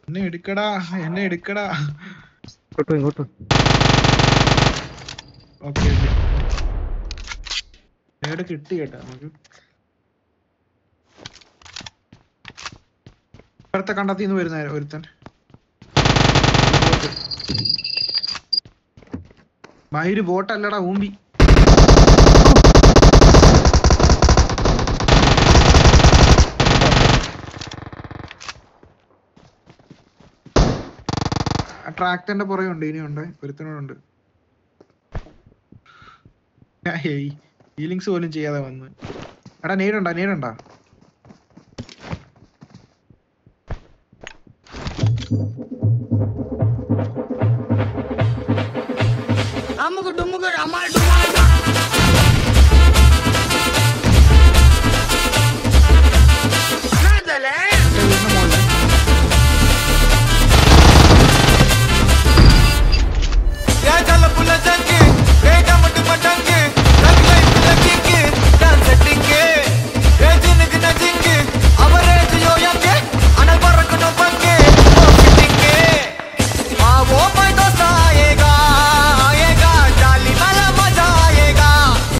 എന്നെ എടുക്കടാ എന്നെ എടുക്കടാ ഇങ്ങോട്ടും ഇങ്ങോട്ടും ഓക്കെ നേട് കിട്ടി കേട്ടാ നമുക്ക് ഇപ്പഴത്തെ കണ്ടത്തിന്ന് വരുന്ന ഒരുത്തൻ മയിര് ബോട്ടല്ലടാ ഊമ്പി ട്രാക്ടറിന്റെ പുറകെ ഉണ്ട് ഇനിയുണ്ട് ഒരുത്തനോടുണ്ട് ഹീലിങ്സ് പോലും ചെയ്യാതെ വന്ന് എടാ നീടുണ്ടാ നീടുണ്ടാ അമ്മുക്ക് ഡുമ്മുക്ക് അമ്മാൾ